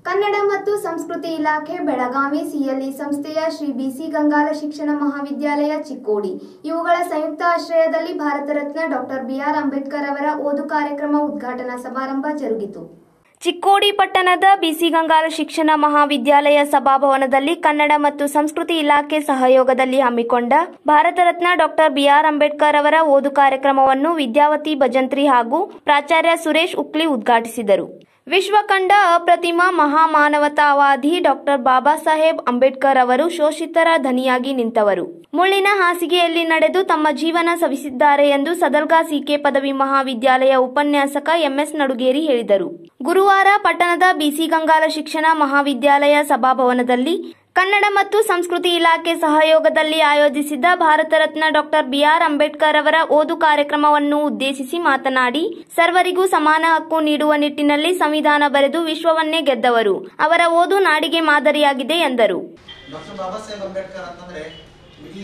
ಕನ್ನಡ ಮತ್ತು ಸಂಸ್ಕೃತಿ ಇಲಾಖೆ ಬೆಳಗಾವಿ ಸಿಎಲ್ಇ ಸಂಸ್ಥೆಯ ಶ್ರೀ ಬಿಸಿ ಗಂಗಾಲ ಶಿಕ್ಷಣ ಮಹಾವಿದ್ಯಾಲಯ ಚಿಕ್ಕೋಡಿ ಇವುಗಳ ಸಂಯುಕ್ತ ಆಶ್ರಯದಲ್ಲಿ ಭಾರತ ರತ್ನ ಡಾಕ್ಟರ್ ಬಿಆರ್ ಅಂಬೇಡ್ಕರ್ ಅವರ ಓದು ಕಾರ್ಯಕ್ರಮ ಉದ್ಘಾಟನಾ ಸಮಾರಂಭ ಜರುಗಿತು ಚಿಕ್ಕೋಡಿ ಪಟ್ಟಣದ ಬಿಸಿ ಗಂಗಾಲ ಶಿಕ್ಷಣ ಮಹಾವಿದ್ಯಾಲಯ ಸಭಾಭವನದಲ್ಲಿ ಕನ್ನಡ ಮತ್ತು ಸಂಸ್ಕೃತಿ ಇಲಾಖೆ ಸಹಯೋಗದಲ್ಲಿ ಹಮ್ಮಿಕೊಂಡ ಭಾರತ ರತ್ನ ಡಾಕ್ಟರ್ ಬಿಆರ್ ಅಂಬೇಡ್ಕರ್ ಅವರ ಓದು ಕಾರ್ಯಕ್ರಮವನ್ನು ವಿದ್ಯಾವತಿ ಭಜಂತ್ರಿ ಹಾಗೂ ಪ್ರಾಚಾರ್ಯ ಸುರೇಶ್ ಉಕ್ಲಿ ಉದ್ಘಾಟಿಸಿದರು ವಿಶ್ವ ಕಂಡ ಅಪ್ರತಿಮ ಮಹಾಮಾನವತಾವಾದಿ ಡಾಕ್ಟರ್ ಬಾಬಾ ಸಾಹೇಬ್ ಅಂಬೇಡ್ಕರ್ ಅವರು ಶೋಷಿತರ ಧನಿಯಾಗಿ ನಿಂತವರು ಮುಳ್ಳಿನ ಹಾಸಿಗೆಯಲ್ಲಿ ನಡೆದು ತಮ್ಮ ಜೀವನ ಸವಿಸಿದ್ದಾರೆ ಎಂದು ಸದಲ್ಗಾ ಸಿಕೆ ಪದವಿ ಮಹಾವಿದ್ಯಾಲಯ ಉಪನ್ಯಾಸಕ ಎಂಎಸ್ ನಡುಗೇರಿ ಹೇಳಿದರು ಗುರುವಾರ ಪಟ್ಟಣದ ಬಿಸಿ ಗಂಗಾಲ ಶಿಕ್ಷಣ ಮಹಾವಿದ್ಯಾಲಯ ಸಭಾಭವನದಲ್ಲಿ ಕನ್ನಡ ಮತ್ತು ಸಂಸ್ಕೃತಿ ಇಲಾಖೆ ಸಹಯೋಗದಲ್ಲಿ ಆಯೋಜಿಸಿದ್ದ ಭಾರತ ರತ್ನ ಡಾಕ್ಟರ್ ಬಿಆರ್ ಅಂಬೇಡ್ಕರ್ ಅವರ ಓದು ಕಾರ್ಯಕ್ರಮವನ್ನು ಉದ್ದೇಶಿಸಿ ಮಾತನಾಡಿ ಸರ್ವರಿಗೂ ಸಮಾನ ಹಕ್ಕು ನೀಡುವ ನಿಟ್ಟಿನಲ್ಲಿ ಸಂವಿಧಾನ ಬರೆದು ವಿಶ್ವವನ್ನೇ ಗೆದ್ದವರು ಅವರ ಓದು ನಾಡಿಗೆ ಮಾದರಿಯಾಗಿದೆ ಎಂದರು ಡಾಕ್ಟರ್ ಬಾಬಾ ಸಾಹೇಬ್ ಅಂಬೇಡ್ಕರ್ ಅಂತಂದ್ರೆ ಇಡೀ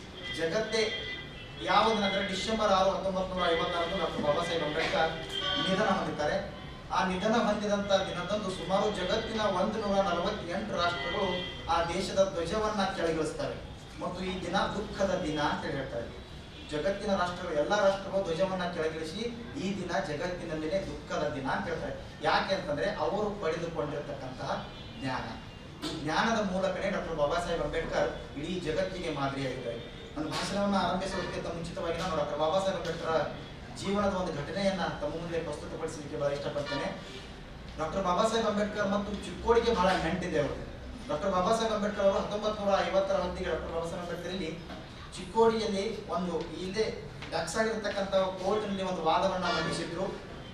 ಜಗತ್ತೇ ಯಾವುದಂದ್ರೆ ಡಿಸೆಂಬರ್ ಆರು ಹತ್ತೊಂಬತ್ತು ನೂರ ಐವತ್ತಾರರಂದು ಡಾಕ್ಟರ್ ಬಾಬಾ ಸಾಹೇಬ್ ಅಂಬೇಡ್ಕರ್ ನಿಧನ ಹೊಂದಿದ್ದಾರೆ ಆ ನಿಧನ ಹೊಂದಿದಂತ ದಿನದಂದು ಸುಮಾರು ಜಗತ್ತಿನ ಒಂದು ನೂರ ನಲವತ್ತೆಂಟು ರಾಷ್ಟ್ರಗಳು ಆ ದೇಶದ ಧ್ವಜವನ್ನ ಕೆಳಗಿಳಿಸ್ತಾರೆ ಮತ್ತು ಈ ದಿನ ದುಃಖದ ದಿನ ಅಂತ ಹೇಳ್ತಾರೆ ಜಗತ್ತಿನ ರಾಷ್ಟ್ರಗಳು ಎಲ್ಲ ರಾಷ್ಟ್ರಗಳು ಧ್ವಜವನ್ನ ಕೆಳಗಿಳಿಸಿ ಈ ದಿನ ಜಗತ್ತಿನಲ್ಲಿನೇ ದುಃಖದ ದಿನ ಅಂತ ಹೇಳ್ತಾರೆ ಯಾಕೆ ಅಂತಂದ್ರೆ ಅವರು ಪಡೆದುಕೊಂಡಿರತಕ್ಕಂತಹ ಜ್ಞಾನ ಈ ಜ್ಞಾನದ ಮೂಲಕನೇ ಡಾಕ್ಟರ್ ಬಾಬಾ ಸಾಹೇಬ್ ಅಂಬೇಡ್ಕರ್ ಇಡೀ ಜಗತ್ತಿಗೆ ಮಾದರಿಯಾಗಿದ್ದಾರೆ ನನ್ನ ಭಾಷಣವನ್ನು ಆರಂಭಿಸುವುದಕ್ಕಿಂತ ಮುಂಚಿತವಾಗಿ ನಾನು ಡಾಕ್ಟರ್ ಬಾಬಾ ಸಾಹೇಬ್ ಅಂಬೇಡ್ಕರ್ ಜೀವನದ ಒಂದು ಘಟನೆಯನ್ನ ತಮ್ಮ ಮುಂದೆ ಪ್ರಸ್ತುತಪಡಿಸಲಿಕ್ಕೆ ಬಹಳ ಇಷ್ಟಪಡ್ತೇನೆ ಡಾಕ್ಟರ್ ಬಾಬಾ ಸಾಹೇಬ್ ಅಂಬೇಡ್ಕರ್ ಮತ್ತು ಚಿಕ್ಕೋಡಿಗೆ ಬಹಳ ನೆಂಟಿದೆ ಅವರು ಡಾಕ್ಟರ್ ಬಾಬಾ ಸಾಹೇಬ್ ಅಂಬೇಡ್ಕರ್ ಅವರು ಹತ್ತೊಂಬತ್ತು ನೂರ ಐವತ್ತರ ಹೊತ್ತಿಗೆ ಡಾಕ್ಟರ್ ಬಾಬಾ ಸಾಹೇಬ್ ಅಂಬೇಡ್ಕರ್ ಇಲ್ಲಿ ಚಿಕ್ಕೋಡಿಯಲ್ಲಿ ಒಂದು ಇಲ್ಲೇ ಡಕ್ಸಾಗಿರ್ತಕ್ಕಂಥ ಕೋರ್ಟ್ನಲ್ಲಿ ಒಂದು ವಾದವನ್ನ ಮಂಡಿಸಿದ್ರು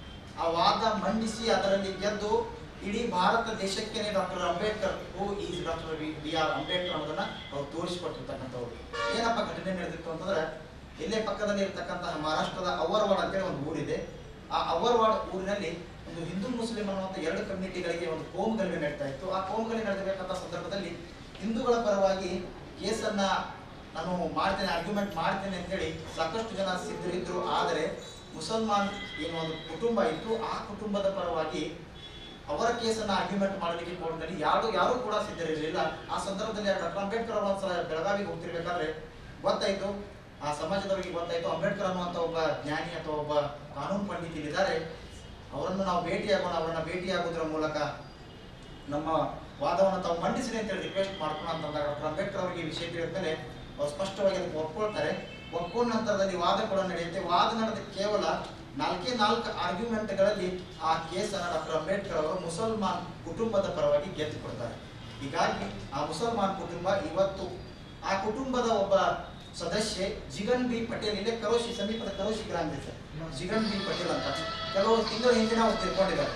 ಆ ವಾದ ಮಂಡಿಸಿ ಅದರಲ್ಲಿ ಗೆದ್ದು ಇಡೀ ಭಾರತ ದೇಶಕ್ಕೆ doctor Ambedkar who is doctor B R Ambedkar ಅನ್ನೋದನ್ನ ಅವ್ರು ತೋರಿಸಿಕೊಟ್ಟಿರ್ತಕ್ಕಂಥವ್ರು ಏನಪ್ಪ ಘಟನೆ ನಡೆದಿತ್ತು ಅಂತಂದ್ರೆ ಇಲ್ಲೇ ಪಕ್ಕದಲ್ಲಿ ಇರ್ತಕ್ಕಂತಹ ಮಹಾರಾಷ್ಟ್ರದ ಅವರ್ವಾಡ್ ಅಂತೇಳಿ ಒಂದು ಊರಿದೆ ಆ ಅವರ್ವಾಡ್ ಊರಿನಲ್ಲಿ ಒಂದು ಹಿಂದೂ ಮುಸ್ಲಿಂ ಅನ್ನುವಂಥ ಎರಡು ಕಮ್ಯುನಿಟಿಗಳಿಗೆ ಒಂದು ಕೋಮುಗಲಭೆ ನಡೀತಾ ಇತ್ತು ಆ ಕೋಮುಗಲಭೆ ನಡೆದಿರತಕ್ಕಂಥ ಸಂದರ್ಭದಲ್ಲಿ ಹಿಂದೂಗಳ ಪರವಾಗಿ ಕೇಸನ್ನ ನಾನು ಮಾಡ್ತೇನೆ ಆರ್ಗ್ಯುಮೆಂಟ್ ಮಾಡ್ತೇನೆ ಅಂತೇಳಿ ಸಾಕಷ್ಟು ಜನ ಸಿದ್ಧರಿದ್ರು ಆದರೆ ಮುಸಲ್ಮಾನ್ ಏನೋ ಒಂದು ಕುಟುಂಬ ಇತ್ತು ಆ ಕುಟುಂಬದ ಪರವಾಗಿ ಅವರ ಕೇಸನ್ನ ಆರ್ಗ್ಯುಮೆಂಟ್ ಮಾಡಲಿಕ್ಕೆ ಕೋರ್ಟ್ನಲ್ಲಿ ಯಾರು ಯಾರು ಕೂಡ ಸಿದ್ಧರಿರಲಿಲ್ಲ ಆ ಸಂದರ್ಭದಲ್ಲಿ ಡಾಕ್ಟರ್ ಅಂಬೇಡ್ಕರ್ ಅವರು ಒಂದ್ಸಲ ಬೆಳಗಾವಿಗೆ ಹೋಗ್ತಿರ್ಬೇಕಾದ್ರೆ ಗೊತ್ತಾಯ್ತು ಆ ಸಮಾಜದವರಿಗೆ ಗೊತ್ತಾಯ್ತು ಅಂಬೇಡ್ಕರ್ ಅನ್ನುವಂಥ ಒಬ್ಬ ಜ್ಞಾನಿ ಅಥವಾ ಒಬ್ಬ ಕಾನೂನು ಪಂಡಿತರಿದ್ದಾರೆ ಅವರನ್ನು ನಾವು ಭೇಟಿಯಾಗೋಣ ಅವರನ್ನ ಭೇಟಿಯಾಗೋದ್ರ ಮೂಲಕ ನಮ್ಮ ವಾದವನ್ನು ತಾವು ಮಂಡಿಸಿರಿ ಅಂತೇಳಿ ರಿಕ್ವೆಸ್ಟ್ ಮಾಡ್ಕೊಂಡು ಅಂತಂದಾಗ ಡಾಕ್ಟರ್ ಅಂಬೇಡ್ಕರ್ ಅವರಿಗೆ ಈ ವಿಷಯ ತಿಳಿದ್ಮೇಲೆ ಅವ್ರು ಸ್ಪಷ್ಟವಾಗಿ ಅದಕ್ಕೆ ಒಪ್ಕೊಳ್ತಾರೆ ಒಪ್ಕೊಂಡ ನಂತರದಲ್ಲಿ ವಾದ ಕೂಡ ನಡೆಯುತ್ತೆ ವಾದ ನಡೆದ ಕೇವಲ ನಾಲ್ಕೇ ನಾಲ್ಕು ಆರ್ಗ್ಯುಮೆಂಟ್ಗಳಲ್ಲಿ ಆ ಕೇಸನ್ನು ಡಾಕ್ಟರ್ ಅಂಬೇಡ್ಕರ್ ಅವರು ಮುಸಲ್ಮಾನ್ ಕುಟುಂಬದ ಪರವಾಗಿ ಗೆದ್ದು ಕೊಡ್ತಾರೆ ಹೀಗಾಗಿ ಆ ಮುಸಲ್ಮಾನ್ ಕುಟುಂಬ ಇವತ್ತು ಆ ಕುಟುಂಬದ ಒಬ್ಬ ಸದಸ್ಯೆ ಜಿಗನ್ ಬಿ ಪಟೇಲ್ ಇಲ್ಲೇ ಕರೋಶಿ ಸಮೀಪದ ಕರೋಶಿ ಗ್ರಾಮ ಇದೆ ಜಿಗನ್ ಬಿ ಪಟೇಲ್ ಅಂತ ಕೆಲವು ತಿಂಗಳ ಹಿಂದಿನ ಅವ್ರು ತಿಳ್ಕೊಂಡಿದ್ದಾರೆ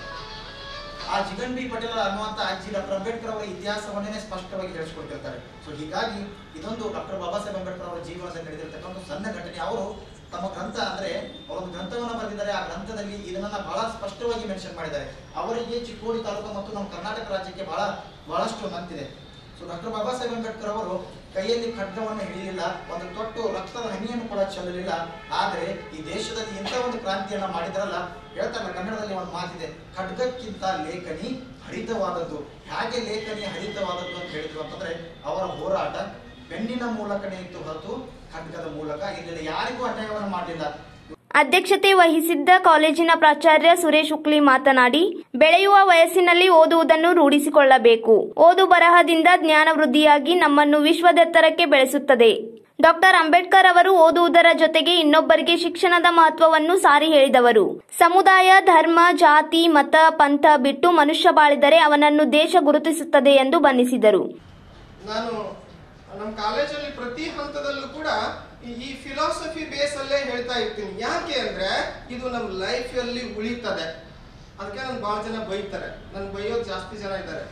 ಆ ಜಿಗನ್ ಬಿ ಪಟೇಲ್ ಅನ್ನುವಂಥ ಅಜ್ಜಿ ಡಾಕ್ಟರ್ ಅಂಬೇಡ್ಕರ್ ಅವರ ಇತಿಹಾಸವನ್ನೇ ಸ್ಪಷ್ಟವಾಗಿ ತಿಳಿಸ್ಕೊಡ್ತಿರ್ತಾರೆ ಸೊ ಹೀಗಾಗಿ ಇದೊಂದು ಡಾಕ್ಟರ್ ಬಾಬಾ ಸಾಹೇಬ್ ಅಂಬೇಡ್ಕರ್ ಅವರ ಜೀವನದಲ್ಲಿ ನಡೆದಿರ್ತಕ್ಕಂಥ ಒಂದು ಸಣ್ಣ ಘಟನೆ ಅವರು ತಮ್ಮ ಗ್ರಂಥ ಅಂದ್ರೆ ಅವರೊಂದು ಗ್ರಂಥವನ್ನು ಬರೆದಿದ್ದಾರೆ ಆ ಗ್ರಂಥದಲ್ಲಿ ಇದನ್ನ ಬಹಳ ಸ್ಪಷ್ಟವಾಗಿ ಮೆನ್ಷನ್ ಮಾಡಿದ್ದಾರೆ ಅವರಿಗೆ ಚಿಕ್ಕೋಡಿ ತಾಲೂಕು ಮತ್ತು ನಮ್ಮ ಕರ್ನಾಟಕ ರಾಜ್ಯಕ್ಕೆ ಬಹಳ ಬಹಳಷ್ಟು ನಂತಿದೆ ಸೊ ಡಾಕ್ಟರ್ ಬಾಬಾ ಸಾಹೇಬ್ ಅಂಬೇಡ್ಕರ್ ಅವರು ಕೈಯಲ್ಲಿ ಖಡ್ಗವನ್ನು ಹಿಡಿಯಲಿಲ್ಲ ಒಂದು ತೊಟ್ಟು ರಕ್ತದ ಹನಿಯನ್ನು ಕೂಡ ಚೆಲ್ಲಲಿಲ್ಲ ಆದರೆ ಈ ದೇಶದಲ್ಲಿ ಇಂಥ ಒಂದು ಕ್ರಾಂತಿಯನ್ನ ಮಾಡಿದ್ರಲ್ಲ ಹೇಳ್ತಾರಲ್ಲ ಕನ್ನಡದಲ್ಲಿ ಒಂದು ಮಾತಿದೆ ಖಡ್ಗಕ್ಕಿಂತ ಲೇಖನಿ ಹರಿತವಾದದ್ದು ಹೇಗೆ ಲೇಖನಿ ಹರಿತವಾದದ್ದು ಅಂತ ಹೇಳಿದ್ರು ಅಂತಂದ್ರೆ ಅವರ ಹೋರಾಟ ಪೆನ್ನಿನ ಮೂಲಕನೇ ಇತ್ತು ಹೊರತು ಖಡ್ಗದ ಮೂಲಕ ಇಲ್ಲಿ ಯಾರಿಗೂ ಅನ್ಯಾಯವನ್ನು ಮಾಡಲಿಲ್ಲ ಅಧ್ಯಕ್ಷತೆ ವಹಿಸಿದ್ದ ಕಾಲೇಜಿನ ಪ್ರಾಚಾರ್ಯ ಸುರೇಶ್ ಉಕ್ಲಿ ಮಾತನಾಡಿ ಬೆಳೆಯುವ ವಯಸ್ಸಿನಲ್ಲಿ ಓದುವುದನ್ನು ರೂಢಿಸಿಕೊಳ್ಳಬೇಕು ಓದು ಬರಹದಿಂದ ಜ್ಞಾನ ವೃದ್ಧಿಯಾಗಿ ನಮ್ಮನ್ನು ವಿಶ್ವದೆತ್ತರಕ್ಕೆ ಬೆಳೆಸುತ್ತದೆ ಡಾಕ್ಟರ್ ಅಂಬೇಡ್ಕರ್ ಅವರು ಓದುವುದರ ಜೊತೆಗೆ ಇನ್ನೊಬ್ಬರಿಗೆ ಶಿಕ್ಷಣದ ಮಹತ್ವವನ್ನು ಸಾರಿ ಹೇಳಿದವರು ಸಮುದಾಯ ಧರ್ಮ ಜಾತಿ ಮತ ಪಂಥ ಬಿಟ್ಟು ಮನುಷ್ಯ ಬಾಳಿದರೆ ಅವನನ್ನು ದೇಶ ಗುರುತಿಸುತ್ತದೆ ಎಂದು ಬಣ್ಣಿಸಿದರು ನಾನು ನಮ್ಮ ಕಾಲೇಜಲ್ಲಿ ಪ್ರತಿ ಹಂತದಲ್ಲೂ ಕೂಡ ಈ- ಈ ಫಿಲಾಸಫಿ ಬೇಸ್ ಅಲ್ಲೇ ಹೇಳ್ತಾ ಇರ್ತೀನಿ ಯಾಕೆ ಅಂದ್ರೆ ಇದು ನಮ್ಮ ಲೈಫ್ ಅಲ್ಲಿ ಉಳಿತದೆ ಅದಕ್ಕೆ ನನ್ ಬಹಳ ಜನ ಬೈತಾರೆ ನನ್ ಬೈಯೋದು ಜಾಸ್ತಿ ಜನ ಇದ್ದಾರೆ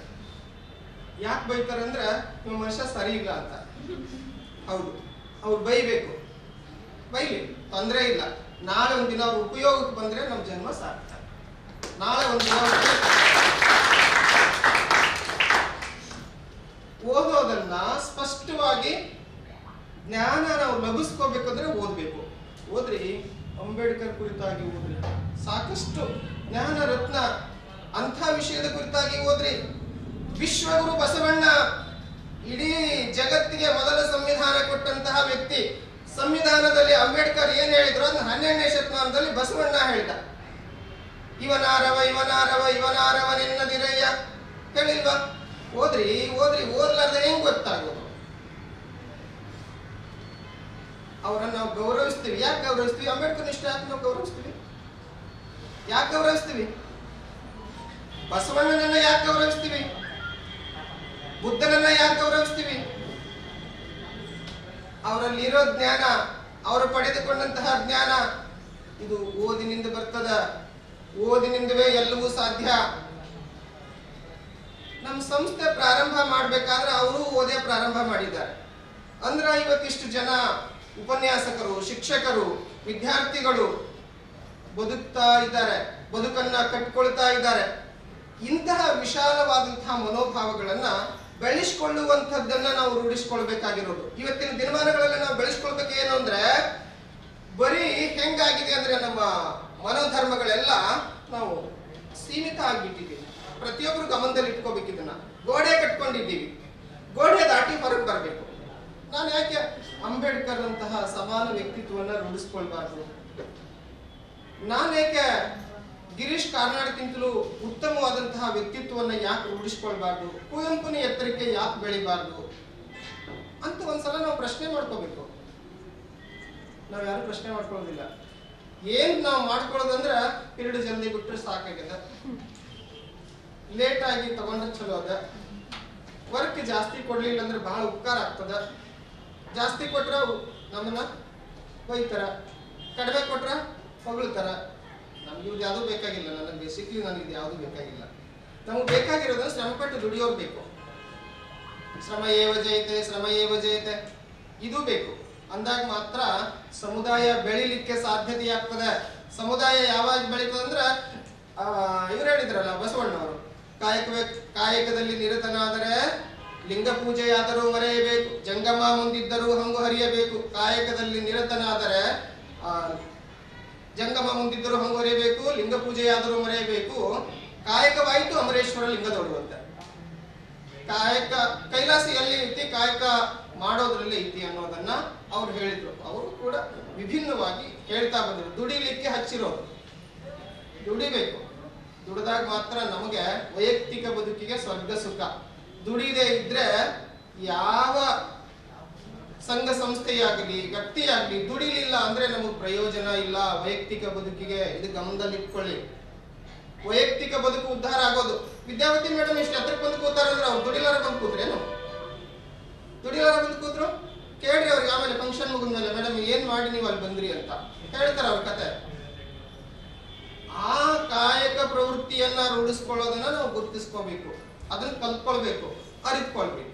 ಯಾಕೆ ಬೈತಾರೆ ಅಂದ್ರೆ ನಿಮ್ಮ ಮನುಷ್ಯ ಸರಿ ಇಲ್ಲ ಅಂತ ಹೌದು ಅವ್ರು ಬೈಬೇಕು ಬೈಲಿ ತೊಂದರೆ ಇಲ್ಲ ನಾಳೆ ಒಂದಿನ ಅವ್ರ ಉಪಯೋಗಕ್ಕೆ ಬಂದ್ರೆ ನಮ್ಮ ಜನ್ಮ ಸಾರ್ಥಕ ನಾಳೆ ಒಂದಿನ ಉಪಯೋಗ ಓದೋದನ್ನ ಸ್ಪಷ್ಟವಾಗಿ ಜ್ಞಾನ ನಾವು ಲಭಿಸ್ಕೋಬೇಕಂದ್ರೆ ಓದ್ಬೇಕು ಓದ್ರಿ ಅಂಬೇಡ್ಕರ್ ಕುರಿತಾಗಿ ಓದ್ರಿ ಸಾಕಷ್ಟು ಜ್ಞಾನ ರತ್ನ ಅಂಥ ವಿಷಯದ ಕುರಿತಾಗಿ ಓದ್ರಿ ವಿಶ್ವಗುರು ಬಸವಣ್ಣ ಇಡೀ ಜಗತ್ತಿಗೆ ಮೊದಲ ಸಂವಿಧಾನ ಕೊಟ್ಟಂತಹ ವ್ಯಕ್ತಿ ಸಂವಿಧಾನದಲ್ಲಿ ಅಂಬೇಡ್ಕರ್ ಏನ್ ಹೇಳಿದ್ರು ಅಂದ್ರೆ ಹನ್ನೆರಡನೇ ಶತಮಾನದಲ್ಲಿ ಬಸವಣ್ಣ ಹೇಳಿದ ಇವನಾರವ ಇವನಾರವ ಇವನಾರವ ನಿನ್ನದಿರಯ್ಯ ಹೇಳಿಲ್ವಾ ಓದ್ರಿ ಓದ್ರಿ ಓದ್ಲಾರ್ದೆ ಹೆಂಗ್ ಗೊತ್ತಾಗೋದು ಅವರನ್ನ ನಾವು ಗೌರವಿಸ್ತೀವಿ ಯಾಕೆ ಗೌರವಿಸ್ತೀವಿ ಅಂಬೇಡ್ಕರ್ ಇಷ್ಟ ಯಾಕೆ ನಾವು ಗೌರವಿಸ್ತೀವಿ ಯಾಕೆ ಗೌರವಿಸ್ತೀವಿ ಬಸವಣ್ಣನನ್ನ ಯಾಕೆ ಗೌರವಿಸ್ತೀವಿ ಬುದ್ಧನನ್ನ ಯಾಕೆ ಗೌರವಿಸ್ತೀವಿ ಅವರಲ್ಲಿರೋ ಜ್ಞಾನ ಅವರು ಪಡೆದುಕೊಂಡಂತಹ ಜ್ಞಾನ ಇದು ಓದಿನಿಂದ ಬರ್ತದ ಓದಿನಿಂದವೇ ಎಲ್ಲವೂ ಸಾಧ್ಯ ನಮ್ಮ ಸಂಸ್ಥೆ ಪ್ರಾರಂಭ ಮಾಡ್ಬೇಕಾದ್ರೆ ಅವರು ಓದೇ ಪ್ರಾರಂಭ ಮಾಡಿದ್ದಾರೆ ಅಂದ್ರೆ ಇವತ್ತಿಷ್ಟು ಜನ ಉಪನ್ಯಾಸಕರು ಶಿಕ್ಷಕರು ವಿದ್ಯಾರ್ಥಿಗಳು ಬದುಕ್ತಾ ಇದ್ದಾರೆ ಬದುಕನ್ನ ಕಟ್ಕೊಳ್ತಾ ಇದ್ದಾರೆ ಇಂತಹ ವಿಶಾಲವಾದಂತಹ ಮನೋಭಾವಗಳನ್ನ ಬೆಳೆಸ್ಕೊಳ್ಳುವಂಥದ್ದನ್ನ ನಾವು ರೂಢಿಸ್ಕೊಳ್ಬೇಕಾಗಿರೋದು ಇವತ್ತಿನ ದಿನಮಾನಗಳಲ್ಲಿ ನಾವು ಬೆಳೆಸ್ಕೊಳ್ಬೇಕು ಏನು ಅಂದ್ರೆ ಬರೀ ಹೆಂಗಾಗಿದೆ ಅಂದ್ರೆ ನಮ್ಮ ಮನೋಧರ್ಮಗಳೆಲ್ಲ ನಾವು ಸೀಮಿತ ಆಗಿಬಿಟ್ಟಿದ್ದೀವಿ ಪ್ರತಿಯೊಬ್ಬರು ಗಮನದಲ್ಲಿ ಇಟ್ಕೋಬೇಕು ಇದನ್ನ ಗೋಡೆ ಕಟ್ಕೊಂಡಿದ್ದೀವಿ ಗೋಡೆ ದಾಟಿ ಹೊರಗೆ ಬರಬೇಕು ನಾನು ಯಾಕೆ ಅಂಬೇಡ್ಕರ್ ಅಂತಹ ಸಮಾನ ವ್ಯಕ್ತಿತ್ವವನ್ನ ರೂಢಿಸ್ಕೊಳ್ಬಾರ್ದು ನಾನೇಕೆ ಗಿರೀಶ್ ಕಾರ್ನಾಡ್ಗಿಂತಲೂ ಉತ್ತಮವಾದಂತಹ ವ್ಯಕ್ತಿತ್ವವನ್ನ ಯಾಕೆ ರೂಢಿಸ್ಕೊಳ್ಬಾರ್ದು ಕುವೆಂಪುನ ಎತ್ತರಕ್ಕೆ ಯಾಕೆ ಬೆಳಿಬಾರ್ದು ಅಂತ ಒಂದ್ಸಲ ನಾವು ಪ್ರಶ್ನೆ ಮಾಡ್ಕೋಬೇಕು ನಾವ್ ಯಾರು ಪ್ರಶ್ನೆ ಮಾಡ್ಕೊಳ್ಳೋದಿಲ್ಲ ಏನ್ ನಾವು ಮಾಡ್ಕೊಳ್ಳೋದಂದ್ರ ಎರಡು ಜಲ್ದಿ ಬಿಟ್ರೆ ಸಾಕಾಗ್ಯದ ಲೇಟ್ ಆಗಿ ತಗೊಂಡ್ರೆ ಚಲೋ ಅದ ವರ್ಕ್ ಜಾಸ್ತಿ ಕೊಡ್ಲಿಲ್ಲ ಅಂದ್ರೆ ಬಹಳ ಉಪಕಾರ ಆಗ್ತದ ಜಾಸ್ತಿ ಕೊಟ್ರ ನಮ್ಮನ್ನ ಬೈತಾರ ಕಡಿಮೆ ಕೊಟ್ರ ಹೊಗಳ್ತಾರ ನಮ್ಗೆ ಇವ್ದು ಯಾವುದು ಬೇಕಾಗಿಲ್ಲ ನನಗೆ ಬೇಸಿಕ್ಲಿ ನನಗೆ ಇದು ಯಾವುದು ಬೇಕಾಗಿಲ್ಲ ನಮಗೆ ಬೇಕಾಗಿರೋದು ಶ್ರಮಪಟ್ಟು ದುಡಿಯೋರು ಬೇಕು ಶ್ರಮ ಏವ ಜಯತೆ ಶ್ರಮ ಏವ ಜಯತೆ ಇದು ಬೇಕು ಅಂದಾಗ ಮಾತ್ರ ಸಮುದಾಯ ಬೆಳಿಲಿಕ್ಕೆ ಸಾಧ್ಯತೆಯಾಗ್ತದೆ ಸಮುದಾಯ ಯಾವಾಗ ಬೆಳೀತದೆ ಅಂದ್ರೆ ಆ, ಇವ್ರು ಹೇಳಿದ್ರಲ್ಲ ಬಸವಣ್ಣವರು ಕಾಯಕವೇ ಕಾಯಕದಲ್ಲಿ ನಿರತನಾದರೆ ಲಿಂಗ ಪೂಜೆಯಾದರೂ ಮರೆಯಬೇಕು ಜಂಗಮ ಮುಂದಿದ್ದರೂ ಹಂಗು ಹರಿಯಬೇಕು ಕಾಯಕದಲ್ಲಿ ನಿರತನಾದರೆ ಆ, ಜಂಗಮ ಮುಂದಿದ್ದರೂ ಹಂಗು ಹರಿಯಬೇಕು ಲಿಂಗ ಪೂಜೆಯಾದರೂ ಮರೆಯಬೇಕು ಕಾಯಕವಾಯಿತು ಅಮರೇಶ್ವರ ಲಿಂಗದವರು ಅಂತ ಕಾಯಕ ಕೈಲಾಸ ಎಲ್ಲಿ ಐತಿ ಕಾಯಕ ಮಾಡೋದ್ರಲ್ಲಿ ಐತಿ ಅನ್ನೋದನ್ನ ಅವ್ರು ಹೇಳಿದ್ರು ಅವರು ಕೂಡ ವಿಭಿನ್ನವಾಗಿ ಹೇಳ್ತಾ ಬಂದರು ದುಡಿಲಿಕ್ಕೆ ಹಚ್ಚಿರೋದು ದುಡಿಬೇಕು ದುಡಿದಾಗ ಮಾತ್ರ ನಮಗೆ ವೈಯಕ್ತಿಕ ಬದುಕಿಗೆ ಸ್ವರ್ಗ ಸುಖ ದುಡಿದೇ ಇದ್ರೆ ಯಾವ ಸಂಘ ಸಂಸ್ಥೆಯಾಗಲಿ ವ್ಯಕ್ತಿಯಾಗಲಿ ದುಡಿಲಿಲ್ಲ ಅಂದ್ರೆ ನಮಗೆ ಪ್ರಯೋಜನ ಇಲ್ಲ ವೈಯಕ್ತಿಕ ಬದುಕಿಗೆ ಇದು ಗಮನದಲ್ಲಿ ಇಟ್ಕೊಳ್ಳಿ ವೈಯಕ್ತಿಕ ಬದುಕು ಉದ್ಧಾರ ಆಗೋದು ವಿದ್ಯಾವತಿ ಮೇಡಮ್ ಎಷ್ಟು ಹತ್ರಕ್ಕೆ ಬಂದು ಕೂತಾರ ಅಂದ್ರೆ ಅವ್ರು ದುಡಿಲಾರ ಬಂದು ಕೂತ್ರೇನು ದುಡಿಲಾರ ಬಂದು ಕೂತ್ರು ಕೇಳ್ರಿ ಅವ್ರಿಗೆ ಆಮೇಲೆ ಫಂಕ್ಷನ್ ಮುಗಿದ್ಮೇಲೆ ಮೇಡಮ್ ಏನ್ ಮಾಡಿ ನೀವು ಅಲ್ಲಿ ಬಂದ್ರಿ ಅಂತ ಹೇಳ್ತಾರ ಅವ್ರ ಕತೆ ಆ ಕಾಯಕ ಪ್ರವೃತ್ತಿಯನ್ನ ರೂಢಿಸ್ಕೊಳ್ಳೋದನ್ನ ನಾವು ಗುರುತಿಸ್ಕೋಬೇಕು ಅದನ್ನ ಕಲ್ತ್ಕೊಳ್ಬೇಕು ಅರಿತ್ಕೊಳ್ಬೇಕು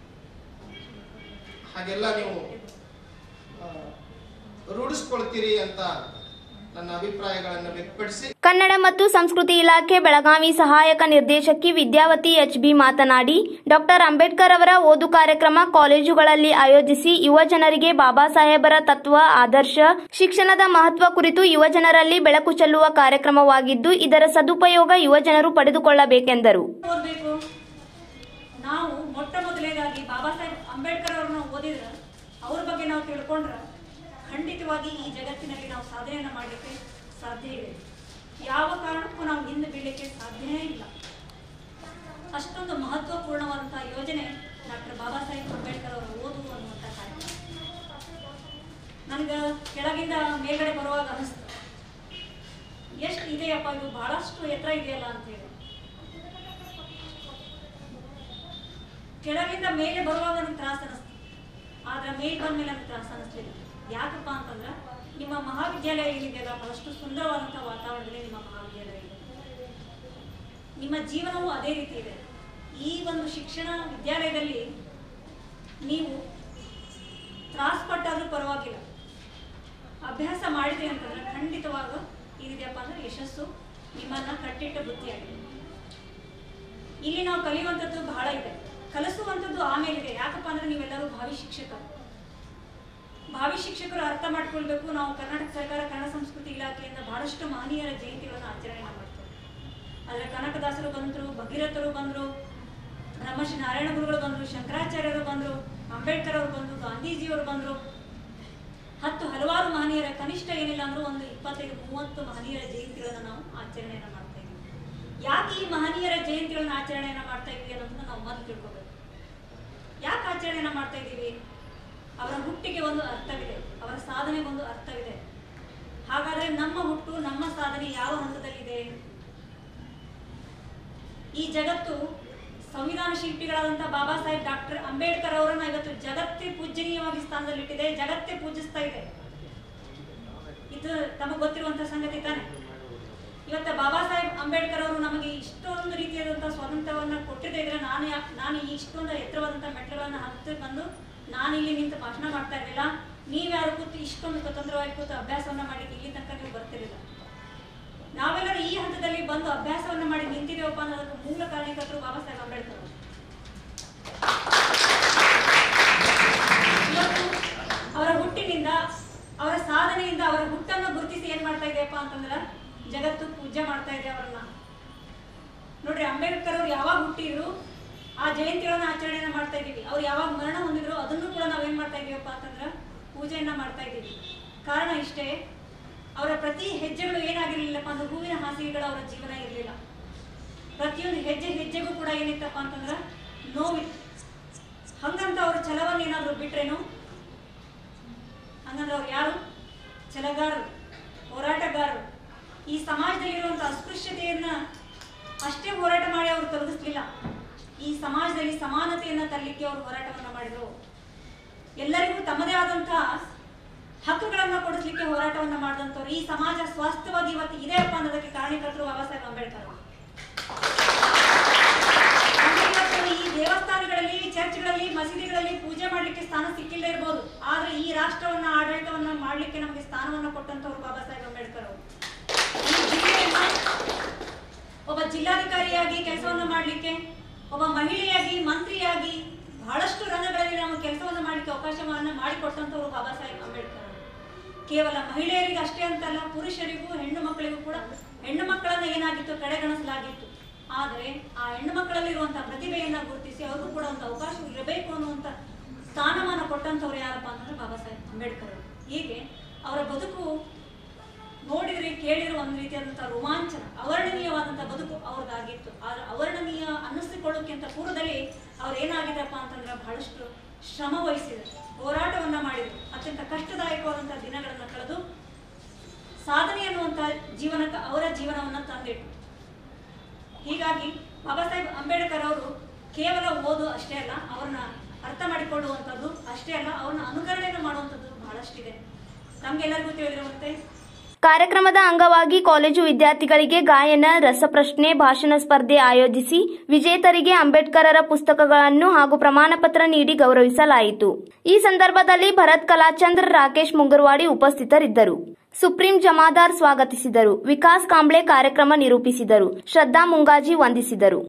ಹಾಗೆಲ್ಲ ನೀವು ಆ, ರೂಢಿಸ್ಕೊಳ್ತೀರಿ ಅಂತ ನನ್ನ ಅಭಿಪ್ರಾಯಗಳನ್ನು ವ್ಯಕ್ತಪಡಿಸಿ ಕನ್ನಡ ಮತ್ತು ಸಂಸ್ಕೃತಿ ಇಲಾಖೆ ಬೆಳಗಾವಿ ಸಹಾಯಕ ನಿರ್ದೇಶಕಿ ವಿದ್ಯಾವತಿ ಎಚ್ ಬಿ ಮಾತನಾಡಿ ಡಾಕ್ಟರ್ ಅಂಬೇಡ್ಕರ್ ಅವರ ಓದು ಕಾರ್ಯಕ್ರಮ ಕಾಲೇಜುಗಳಲ್ಲಿ ಆಯೋಜಿಸಿ ಯುವ ಜನರಿಗೆ ಬಾಬಾ ಸಾಹೇಬರ ತತ್ವ ಆದರ್ಶ ಶಿಕ್ಷಣದ ಮಹತ್ವ ಕುರಿತು ಯುವ ಜನರಲ್ಲಿ ಬೆಳಕು ಚೆಲ್ಲುವ ಕಾರ್ಯಕ್ರಮವಾಗಿದ್ದು ಇದರ ಸದುಪಯೋಗ ಯುವ ಜನರು ಪಡೆದುಕೊಳ್ಳಬೇಕೆಂದರು ಓದಬೇಕು ನಾವು ಮೊಟ್ಟ ಮೊದಲೇದಾಗಿ ಬಾಬಾ ಸಾಹೇಬ್ ಅಂಬೇಡ್ಕರ್ ಅವ್ರನ್ನ ಓದಿದ್ರೆ ಅವ್ರ ಬಗ್ಗೆ ನಾವು ತಿಳ್ಕೊಂಡ್ರೆ ಖಂಡಿತವಾಗಿ ಈ ಜಗತ್ತಿನಲ್ಲಿ ನಾವು ಸಾಧನೆಯನ್ನು ಮಾಡಲಿಕ್ಕೆ ಸಾಧ್ಯ ಇದೆ ಯಾವ ಕಾರಣಕ್ಕೂ ನಾವು ಹಿಂದೆ ಬೀಳಲಿಕ್ಕೆ ಸಾಧ್ಯನೇ ಇಲ್ಲ ಅಷ್ಟೊಂದು ಮಹತ್ವಪೂರ್ಣವಾದಂತಹ ಯೋಜನೆ ಡಾಕ್ಟರ್ ಬಾಬಾ ಸಾಹೇಬ್ ಅಂಬೇಡ್ಕರ್ ಅವರ ಓದು ಅನ್ನುವಂಥ ಕಾರ್ಯಕ್ರಮ ನನಗೆ ಕೆಳಗಿಂದ ಮೇಲ್ಗಡೆ ಬರುವಾಗ ಅನಿಸ್ತು ಎಷ್ಟು ಇದೆಯಪ್ಪ ಇದು ಬಹಳಷ್ಟು ಎತ್ತರ ಇದೆಯಲ್ಲ ಅಂತೇಳಿ ಕೆಳಗಿಂದ ಮೇಲೆ ಬರುವಾಗ ನನಗೆ ತ್ರಾಸ ಅನಿಸ್ತು ಆದ್ರೆ ಮೇಲೆ ಬಂದ ಮೇಲೆ ನನಗೆ ತ್ರಾಸ ಅನಿಸ್ಲಿಲ್ಲ ಯಾಕಪ್ಪ ಅಂತಂದ್ರೆ ನಿಮ್ಮ ಮಹಾವಿದ್ಯಾಲಯ ಏನಿದೆಯಲ್ಲ ಬಹಳಷ್ಟು ಸುಂದರವಾದಂಥ ವಾತಾವರಣದಲ್ಲಿ ನಿಮ್ಮ ಮಹಾವಿದ್ಯಾಲಯ ಇದೆ ನಿಮ್ಮ ಜೀವನವೂ ಅದೇ ರೀತಿ ಇದೆ ಈ ಒಂದು ಶಿಕ್ಷಣ ವಿದ್ಯಾಲಯದಲ್ಲಿ ನೀವು ತ್ರಾಸ ಪಟ್ಟಾದ್ರೂ ಪರವಾಗಿಲ್ಲ ಅಭ್ಯಾಸ ಮಾಡಿದೆ ಅಂತಂದ್ರೆ ಖಂಡಿತವಾಗ ಏನಿದೆಯಪ್ಪ ಅಂದ್ರೆ ಯಶಸ್ಸು ನಿಮ್ಮನ್ನ ಕಟ್ಟಿಟ್ಟ ಬುದ್ಧಿಯಾಗಿದೆ ಇಲ್ಲಿ ನಾವು ಕಲಿಯುವಂಥದ್ದು ಬಹಳ ಇದೆ ಕಲಿಸುವಂಥದ್ದು ಆಮೇಲಿದೆ ಯಾಕಪ್ಪ ಅಂದ್ರೆ ನೀವೆಲ್ಲರೂ ಭಾವಿ ಶಿಕ್ಷಕರು ಭಾವಿ ಶಿಕ್ಷಕರು ಅರ್ಥ ಮಾಡ್ಕೊಳ್ಬೇಕು ನಾವು ಕರ್ನಾಟಕ ಸರ್ಕಾರ ಕನ್ನಡ ಸಂಸ್ಕೃತಿ ಇಲಾಖೆಯಿಂದ ಬಹಳಷ್ಟು ಮಹನೀಯರ ಜಯಂತಿಗಳನ್ನು ಆಚರಣೆ ಮಾಡ್ತೇವೆ ಆದರೆ ಕನಕದಾಸರು ಬಂದರು ಭಗೀರಥರು ಬಂದರು ಬ್ರಹ್ಮಶ್ರೀ ನಾರಾಯಣ ಗುರುಗಳು ಬಂದರು ಶಂಕರಾಚಾರ್ಯರು ಬಂದರು ಅಂಬೇಡ್ಕರ್ ಅವರು ಬಂದರು ಗಾಂಧೀಜಿಯವರು ಬಂದರು ಹತ್ತು ಹಲವಾರು ಮಹನೀಯರ ಕನಿಷ್ಠ ಏನಿಲ್ಲ ಅಂದ್ರೂ ಒಂದು ಇಪ್ಪತ್ತೈದು ಮೂವತ್ತು ಮಹನೀಯರ ಜಯಂತಿಗಳನ್ನ ನಾವು ಆಚರಣೆಯನ್ನ ಮಾಡ್ತಾ ಇದ್ದೀವಿ ಯಾಕೆ ಈ ಮಹನೀಯರ ಜಯಂತಿಗಳನ್ನ ಆಚರಣೆಯನ್ನ ಮಾಡ್ತಾ ಇದ್ದೀವಿ ಅನ್ನೋದನ್ನ ನಾವು ಮೊದಲು ತಿಳ್ಕೊಬೇಕು ಯಾಕೆ ಆಚರಣೆಯನ್ನ ಮಾಡ್ತಾ ಇದ್ದೀವಿ ಅವರ ಹುಟ್ಟಿಗೆ ಒಂದು ಅರ್ಥವಿದೆ ಅವರ ಸಾಧನೆಗೆ ಒಂದು ಅರ್ಥವಿದೆ ಹಾಗಾದ್ರೆ ನಮ್ಮ ಹುಟ್ಟು ನಮ್ಮ ಸಾಧನೆ ಯಾವ ಹಂತದಲ್ಲಿದೆ ಈ ಜಗತ್ತು ಸಂವಿಧಾನ ಶಿಲ್ಪಿಗಳಾದಂಥ ಬಾಬಾ ಸಾಹೇಬ್ ಡಾಕ್ಟರ್ ಅಂಬೇಡ್ಕರ್ ಅವರನ್ನ ಇವತ್ತು ಜಗತ್ತೇ ಪೂಜನೀಯವಾಗಿ ಸ್ಥಾನದಲ್ಲಿಟ್ಟಿದೆ ಜಗತ್ತೇ ಪೂಜಿಸ್ತಾ ಇದೆ ಇದು ತಮಗೆ ಗೊತ್ತಿರುವಂತಹ ಸಂಗತಿ ತಾನೆ ಇವತ್ತ ಬಾಬಾ ಸಾಹೇಬ್ ಅಂಬೇಡ್ಕರ್ ಅವರು ನಮಗೆ ಇಷ್ಟೊಂದು ರೀತಿಯಾದಂತಹ ಸ್ವಾತಂತ್ರ್ಯವನ್ನ ಕೊಟ್ಟಿದ್ದೇ ಇದ್ರೆ ನಾನು ಯಾಕೆ ನಾನು ಈ ಇಷ್ಟೊಂದು ಎತ್ತರವಾದಂತಹ ಮೆಟ್ಲುಗಳನ್ನ ಹತ್ತಿ ಬಂದು ನಾನು ಇಲ್ಲಿ ನಿಂತು ಭಾಷಣ ಮಾಡ್ತಾ ಇರಲಿಲ್ಲ ನೀವ್ಯಾರು ಕೂತು ಇಷ್ಟೊಂದು ಸ್ವತಂತ್ರವಾಗಿ ಕೂತು ಅಭ್ಯಾಸವನ್ನ ಮಾಡಿ ಇಲ್ಲಿ ತನಕ ನೀವು ಬರ್ತಿರಲಿಲ್ಲ ನಾವೆಲ್ಲರೂ ಈ ಹಂತದಲ್ಲಿ ಬಂದು ಅಭ್ಯಾಸವನ್ನ ಮಾಡಿ ನಿಂತಿದ್ದೇವಪ್ಪ ಅನ್ನೋದಕ್ಕೆ ಮೂಲ ಕಾರಣಕರ್ತರು ಬಾಬಾ ಸಾಹೇಬ್ ಅಂಬೇಡ್ಕರ್ ಅವರು. ಇವತ್ತು ಅವರ ಹುಟ್ಟಿನಿಂದ ಅವರ ಸಾಧನೆಯಿಂದ ಅವರ ಹುಟ್ಟನ್ನು ಗುರುತಿಸಿ ಏನ್ ಮಾಡ್ತಾ ಇದೆಯಪ್ಪ ಅಂತಂದ್ರ ಜಗತ್ತು ಪೂಜೆ ಮಾಡ್ತಾ ಇದೆ ಅವರನ್ನ ನೋಡ್ರಿ ಅಂಬೇಡ್ಕರ್ ಅವ್ರು ಯಾವಾಗ ಹುಟ್ಟಿದ್ರು ಆ ಜಯಂತಿಗಳನ್ನ ಆಚರಣೆಯನ್ನ ಮಾಡ್ತಾ ಇದೀವಿ ಅವ್ರು ಯಾವಾಗ ಮರಣ ಹೊಂದಿದ್ರು ಅದನ್ನು ಕೂಡ ನಾವೇನ್ ಮಾಡ್ತಾ ಇದೀವಪ್ಪ ಅಂತಂದ್ರ ಪೂಜೆಯನ್ನ ಮಾಡ್ತಾ ಇದ್ದೀವಿ ಕಾರಣ ಇಷ್ಟೇ ಅವರ ಪ್ರತಿ ಹೆಜ್ಜೆಗಳು ಏನಾಗಿರ್ಲಿಲ್ಲಪ್ಪ ಅಂದ್ರೆ ಹೂವಿನ ಹಾಸಿಗೆಗಳು ಅವರ ಜೀವನ ಇರಲಿಲ್ಲ ಪ್ರತಿಯೊಂದು ಹೆಜ್ಜೆ ಹೆಜ್ಜೆಗೂ ಕೂಡ ಏನಿತ್ತಪ್ಪ ಅಂತಂದ್ರ ನೋವಿತ್ತು ಹಂಗಂತ ಅವ್ರ ಛಲವನ್ನ ಏನಾದ್ರು ಬಿಟ್ರೇನು ಹಂಗಂದ್ರೆ ಅವ್ರು ಯಾರು ಛಲಗಾರರು ಹೋರಾಟಗಾರರು ಈ ಸಮಾಜದಲ್ಲಿರುವಂತ ಅಸ್ಪೃಶ್ಯತೆಯನ್ನ ಅಷ್ಟೇ ಹೋರಾಟ ಮಾಡಿ ಅವರು ತೊಲಗಿಸ್ಲಿಲ್ಲ ಈ ಸಮಾಜದಲ್ಲಿ ಸಮಾನತೆಯನ್ನ ತರಲಿಕ್ಕೆ ಅವರು ಹೋರಾಟವನ್ನ ಮಾಡಿದ್ರು ಎಲ್ಲರಿಗೂ ತಮ್ಮದೇ ಆದಂತಹ ಹಕ್ಕುಗಳನ್ನ ಕೊಡಿಸ್ಲಿಕ್ಕೆ ಹೋರಾಟವನ್ನ ಮಾಡಿದಂಥವ್ರು ಈ ಸಮಾಜ ಸ್ವಾಸ್ಥ್ಯವಾಗಿ ಇವತ್ತು ಇದೆಯಪ್ಪ ಅನ್ನೋದಕ್ಕೆ ಕಾರಣಕರ್ತರು ಬಾಬಾ ಸಾಹೇಬ್ ಅಂಬೇಡ್ಕರ್ ಅವರು. ನಮ್ಗೆ ಇವತ್ತು ಈ ದೇವಸ್ಥಾನಗಳಲ್ಲಿ ಚರ್ಚ್ಗಳಲ್ಲಿ ಮಸೀದಿಗಳಲ್ಲಿ ಪೂಜೆ ಮಾಡ್ಲಿಕ್ಕೆ ಸ್ಥಾನ ಸಿಕ್ಕಿಲ್ಲದೆ ಇರ್ಬೋದು ಆದ್ರೆ ಈ ರಾಷ್ಟ್ರವನ್ನ ಆಡಳಿತವನ್ನ ಮಾಡ್ಲಿಕ್ಕೆ ನಮಗೆ ಸ್ಥಾನವನ್ನ ಕೊಟ್ಟಂತವ್ರು ಬಾಬಾ ಸಾಹೇಬ್ ಅಂಬೇಡ್ಕರ್ ಅವರು ಈ ಜಿಲ್ಲೆಯನ್ನ ಒಬ್ಬ ಜಿಲ್ಲಾಧಿಕಾರಿಯಾಗಿ ಕೆಲಸವನ್ನ ಮಾಡ್ಲಿಕ್ಕೆ ಒಬ್ಬ ಮಹಿಳೆಯಾಗಿ ಮಂತ್ರಿಯಾಗಿ ಬಹಳಷ್ಟು ರಂಗಗಳಲ್ಲಿ ನಾವು ಕೆಲಸವನ್ನ ಮಾಡ್ಲಿಕ್ಕೆ ಅವಕಾಶವನ್ನ ಮಾಡಿಕೊಟ್ಟಂತವ್ರು ಬಾಬಾ ಸಾಹೇಬ್ ಅಂಬೇಡ್ಕರ್ ಅವರು. ಕೇವಲ ಮಹಿಳೆಯರಿಗೆ ಅಷ್ಟೇ ಅಂತಲ್ಲ ಪುರುಷರಿಗೂ ಹೆಣ್ಣು ಮಕ್ಕಳಿಗೂ ಕೂಡ ಹೆಣ್ಣು ಮಕ್ಕಳನ್ನ ಏನಾಗಿತ್ತು ಕಡೆಗಣಿಸಲಾಗಿತ್ತು ಆದರೆ ಆ ಹೆಣ್ಣು ಮಕ್ಕಳಲ್ಲಿರುವಂತಹ ಪ್ರತಿಭೆಯನ್ನ ಗುರುತಿಸಿ ಅವ್ರಿಗೂ ಕೂಡ ಒಂದು ಅವಕಾಶ ಇರಬೇಕು ಅನ್ನುವಂತ ಸ್ಥಾನಮಾನ ಕೊಟ್ಟಂತವ್ರು ಯಾರಪ್ಪ ಅಂತಂದ್ರೆ ಬಾಬಾ ಸಾಹೇಬ್ ಅಂಬೇಡ್ಕರ್ ಅವರು. ಹೀಗೆ ಅವರ ಬದುಕು ನೋಡಿದ್ರೆ ಕೇಳಿರೋ ಒಂದು ರೀತಿಯಾದಂತಹ ರೋಮಾಂಚನ ಅವರ್ಣನೀಯವಾದಂತಹ ಬದುಕು ಅವ್ರದ್ದಾಗಿತ್ತು ಆದ್ರೆ ಅವರ್ಣನೀಯ ಅನ್ನಿಸಿಕೊಳ್ಳೋಕ್ಕಿಂತ ಪೂರ್ವದಲ್ಲಿ ಅವ್ರು ಏನಾಗಿದ್ರಪ್ಪ ಅಂತಂದ್ರೆ ಬಹಳಷ್ಟು ಶ್ರಮ ವಹಿಸಿದ್ರು ಹೋರಾಟವನ್ನ ಮಾಡಿದ್ರು ಅತ್ಯಂತ ಕಷ್ಟದಾಯಕವಾದಂತಹ ದಿನಗಳನ್ನ ಕಳೆದು ಸಾಧನೆ ಅನ್ನುವಂತ ಜೀವನಕ್ಕೆ ಅವರ ಜೀವನವನ್ನ ತಂದಿಟ್ರು ಹೀಗಾಗಿ ಬಾಬಾ ಸಾಹೇಬ್ ಅಂಬೇಡ್ಕರ್ ಅವರು ಕೇವಲ ಓದು ಅಷ್ಟೇ ಅಲ್ಲ ಅವ್ರನ್ನ ಅರ್ಥ ಮಾಡಿಕೊಳ್ಳುವಂಥದ್ದು ಅಷ್ಟೇ ಅಲ್ಲ ಅವ್ರನ್ನ ಅನುಕರಣೆಯನ್ನು ಮಾಡುವಂಥದ್ದು ಬಹಳಷ್ಟಿದೆ ನಮ್ಗೆಲ್ಲರಿಗೂ ತಿಳಿದಿರುವಂತೆ ಕಾರ್ಯಕ್ರಮದ ಅಂಗವಾಗಿ ಕಾಲೇಜು ವಿದ್ಯಾರ್ಥಿಗಳಿಗೆ ಗಾಯನ ರಸಪ್ರಶ್ನೆ ಭಾಷಣ ಸ್ಪರ್ಧೆ ಆಯೋಜಿಸಿ ವಿಜೇತರಿಗೆ ಅಂಬೇಡ್ಕರರ ಪುಸ್ತಕಗಳನ್ನು ಹಾಗೂ ಪ್ರಮಾಣಪತ್ರ ನೀಡಿ ಗೌರವಿಸಲಾಯಿತು ಈ ಸಂದರ್ಭದಲ್ಲಿ ಭರತ್ ಕಲಾಚಂದ್ರ ರಾಕೇಶ್ ಮುಂಗರ್ವಾಡಿ ಉಪಸ್ಥಿತರಿದ್ದರು ಸುಪ್ರೀಂ ಜಮಾದಾರ್ ಸ್ವಾಗತಿಸಿದರು ವಿಕಾಸ್ ಕಾಂಬ್ಳೆ ಕಾರ್ಯಕ್ರಮ ನಿರೂಪಿಸಿದರು ಶ್ರದ್ಧಾ ಮುಂಗಾಜಿ ವಂದಿಸಿದರು